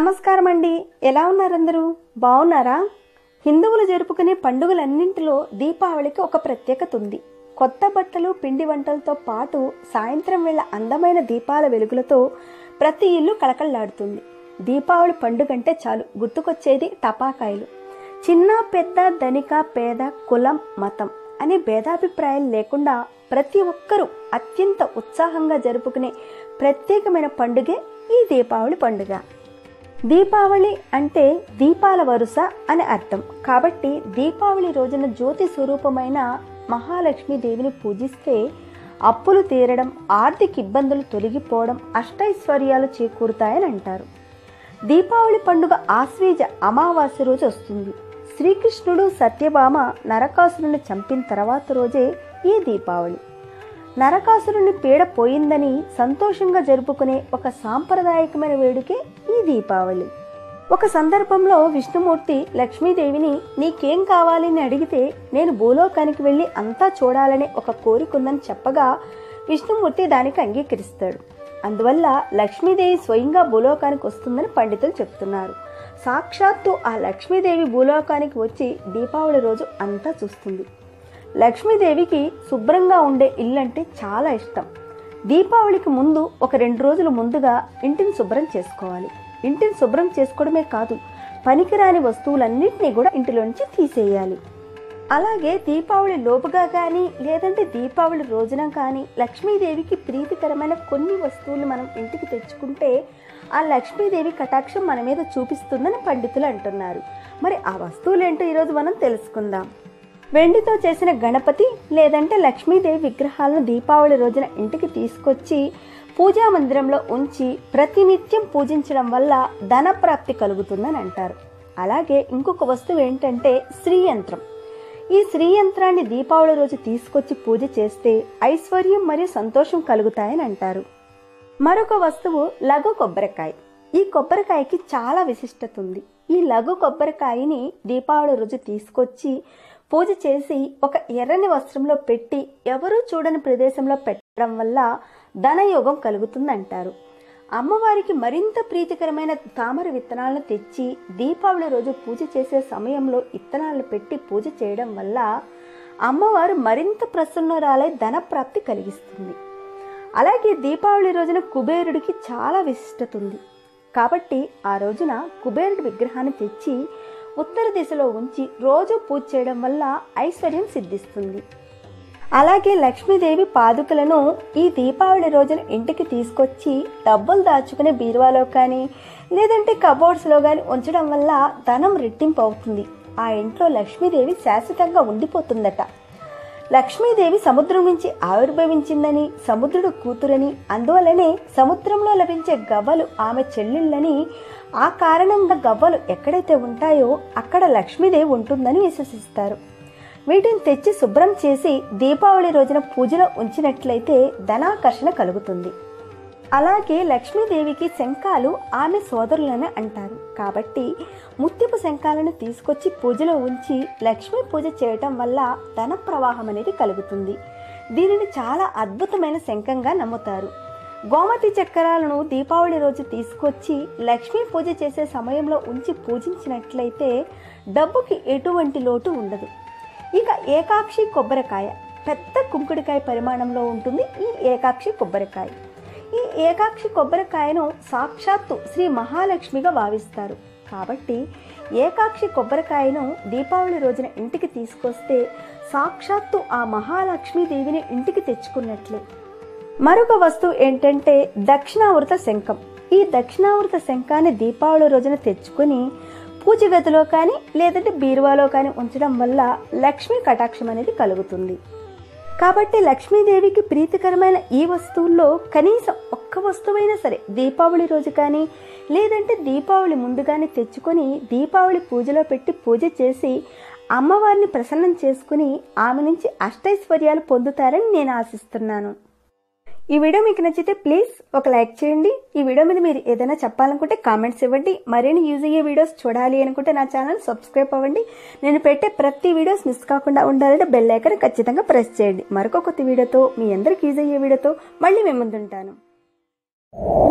నమస్కారం అండి ఎలా ఉన్నారు అందరూ బాగున్నారా హిందువులు జరుపుకునే పండుగలన్నింటిలో దీపావళికి ఒక ప్రత్యేకత ఉంది కొత్త బట్టలు పిండి వంటలతో పాటు సాయంత్రం వేళ అందమైన దీపాల వెలుగులతో ప్రతి ఇల్లు కళకళలాడుతుంది దీపావళి పండుగ అంటే చాలు గుర్తుకొచ్చేది టపాకాయలు చిన్న పెద్ద ధనిక పేద కులం మతం అనే భేదాభిప్రాయాలు లేకుండా ప్రతి ఒక్కరూ అత్యంత ఉత్సాహంగా జరుపుకునే ప్రత్యేకమైన పండుగే ఈ దీపావళి పండుగ దీపావళి అంటే దీపాల వరుస అని అర్థం కాబట్టి దీపావళి రోజున జ్యోతి స్వరూపమైన మహాలక్ష్మి దేవిని పూజిస్తే అప్పులు తీరడం ఆర్థిక ఇబ్బందులు తొలగిపోవడం అష్టైశ్వర్యాలు చేకూరుతాయని అంటారు దీపావళి పండుగ ఆశ్వీజ అమావాస్య రోజు వస్తుంది శ్రీకృష్ణుడు సత్యభామ నరకాసురుని చంపిన తర్వాత రోజే ఈ దీపావళి నరకాసురుని పీడ పోయిందని సంతోషంగా జరుపుకునే ఒక సాంప్రదాయకమైన వేడుకే ఈ దీపావళి ఒక సందర్భంలో విష్ణుమూర్తి లక్ష్మీదేవిని నీకేం కావాలని అడిగితే నేను భూలోకానికి వెళ్ళి అంతా చూడాలనే ఒక కోరిక ఉందని చెప్పగా విష్ణుమూర్తి దానికి అంగీకరిస్తాడు అందువల్ల లక్ష్మీదేవి స్వయంగా భూలోకానికి వస్తుందని పండితులు చెప్తున్నారు సాక్షాత్తు ఆ లక్ష్మీదేవి భూలోకానికి వచ్చి దీపావళి రోజు అంతా చూస్తుంది లక్ష్మీదేవికి శుభ్రంగా ఉండే ఇల్లు అంటే చాలా ఇష్టం దీపావళికి ముందు ఒక రెండు రోజులు ముందుగా ఇంటిని శుభ్రం చేసుకోవాలి ఇంటిని శుభ్రం చేసుకోవడమే కాదు పనికిరాని వస్తువులన్నింటినీ కూడా ఇంటిలోంచి తీసేయాలి అలాగే దీపావళి లోపుగా కానీ లేదంటే దీపావళి రోజున కానీ లక్ష్మీదేవికి ప్రీతికరమైన కొన్ని వస్తువులు మనం ఇంటికి తెచ్చుకుంటే ఆ లక్ష్మీదేవి కటాక్షం మన మీద చూపిస్తుందని పండితులు అంటున్నారు మరి ఆ వస్తువులు ఏంటో ఈరోజు మనం తెలుసుకుందాం వెండితో చేసిన గణపతి లేదంటే లక్ష్మీదేవి విగ్రహాలను దీపావళి రోజున ఇంటికి తీసుకొచ్చి పూజా మందిరంలో ఉంచి ప్రతినిత్యం పూజించడం వల్ల ధన ప్రాప్తి కలుగుతుందని అంటారు అలాగే ఇంకొక వస్తువు ఏంటంటే శ్రీయంత్రం ఈ శ్రీయంత్రాన్ని దీపావళి రోజు తీసుకొచ్చి పూజ చేస్తే ఐశ్వర్యం మరియు సంతోషం కలుగుతాయని అంటారు మరొక వస్తువు లఘు కొబ్బరికాయ ఈ కొబ్బరికాయకి చాలా విశిష్టత ఉంది ఈ లఘు కొబ్బరికాయని దీపావళి రోజు తీసుకొచ్చి పూజ చేసి ఒక ఎర్రని వస్త్రంలో పెట్టి ఎవరూ చూడని ప్రదేశంలో పెట్టడం వల్ల ధనయోగం కలుగుతుందంటారు అమ్మవారికి మరింత ప్రీతికరమైన తామర విత్తనాలను తెచ్చి దీపావళి రోజు పూజ చేసే సమయంలో విత్తనాలను పెట్టి పూజ చేయడం వల్ల అమ్మవారు మరింత ప్రసన్నురాలై ధన ప్రాప్తి కలిగిస్తుంది అలాగే దీపావళి రోజున కుబేరుడికి చాలా విశిష్టత ఉంది కాబట్టి ఆ రోజున కుబేరుడి విగ్రహాన్ని తెచ్చి ఉత్తర దిశలో ఉంచి రోజు పూజ చేయడం వల్ల ఐశ్వర్యం సిద్ధిస్తుంది అలాగే లక్ష్మీదేవి పాదుకలను ఈ దీపావళి రోజున ఇంటికి తీసుకొచ్చి డబ్బులు దాచుకునే బీరువాలో కానీ లేదంటే కబోర్డ్స్లో కానీ ఉంచడం వల్ల ధనం రెట్టింపు అవుతుంది ఆ ఇంట్లో లక్ష్మీదేవి శాశ్వతంగా ఉండిపోతుందట లక్ష్మీదేవి సముద్రం నుంచి ఆవిర్భవించిందని సముద్రుడు కూతురని అందువల్లనే సముద్రంలో లభించే గవ్వలు ఆమె చెల్లెళ్ళని ఆ కారణంగా గవ్వలు ఎక్కడైతే ఉంటాయో అక్కడ లక్ష్మీదేవి ఉంటుందని విశ్వసిస్తారు వీటిని తెచ్చి శుభ్రం చేసి దీపావళి రోజున పూజలో ఉంచినట్లయితే ధనాకర్షణ కలుగుతుంది అలాగే లక్ష్మీదేవికి శంఖాలు ఆమె సోదరులని అంటారు కాబట్టి ముత్యపు శంఖాలను తీసుకొచ్చి పూజలో ఉంచి లక్ష్మీ పూజ చేయటం వల్ల ధన ప్రవాహం అనేది కలుగుతుంది దీనిని చాలా అద్భుతమైన శంఖంగా నమ్ముతారు గోమతి చక్రాలను దీపావళి రోజు తీసుకొచ్చి లక్ష్మీ పూజ చేసే సమయంలో ఉంచి పూజించినట్లయితే డబ్బుకి ఎటువంటి లోటు ఉండదు ఇక ఏకాక్షి కొబ్బరికాయ పెద్ద కుంకుడికాయ పరిమాణంలో ఉంటుంది ఈ ఏకాక్షి కొబ్బరికాయ ఈ ఏకాక్షి కొబ్బరికాయను సాక్షాత్తు శ్రీ మహాలక్ష్మిగా భావిస్తారు కాబట్టి ఏకాక్షి కొబ్బరికాయను దీపావళి రోజున ఇంటికి తీసుకొస్తే సాక్షాత్తు ఆ మహాలక్ష్మీదేవిని ఇంటికి తెచ్చుకున్నట్లే మరొక వస్తువు ఏంటంటే దక్షిణావృత శంఖం ఈ దక్షిణావృత శంఖాన్ని దీపావళి రోజున తెచ్చుకొని పూజ గదిలో కానీ లేదంటే బీరువాలో కానీ ఉంచడం వల్ల లక్ష్మీ కటాక్షం అనేది కలుగుతుంది కాబట్టి లక్ష్మీదేవికి ప్రీతికరమైన ఈ వస్తువుల్లో కనీసం ఒక్క వస్తువైనా సరే దీపావళి రోజు కానీ లేదంటే దీపావళి ముందుగానే తెచ్చుకొని దీపావళి పూజలో పెట్టి పూజ చేసి అమ్మవారిని ప్రసన్నం చేసుకుని ఆమె నుంచి అష్టైశ్వర్యాలు పొందుతారని నేను ఆశిస్తున్నాను ఈ వీడియో మీకు నచ్చితే ప్లీజ్ ఒక లైక్ చేయండి ఈ వీడియో మీద మీరు ఏదైనా చెప్పాలనుకుంటే కామెంట్స్ ఇవ్వండి మరిన్ని యూజ్ అయ్యే వీడియోస్ చూడాలి అనుకుంటే నా ఛానల్ సబ్స్క్రైబ్ అవ్వండి నేను పెట్టే ప్రతి వీడియోస్ మిస్ కాకుండా ఉండాలంటే బెల్ ఐకన్ ఖచ్చితంగా ప్రెస్ చేయండి మరొక కొత్త వీడియోతో మీ అందరికి యూజ్ అయ్యే వీడియోతో మళ్ళీ మేము ముందుంటాను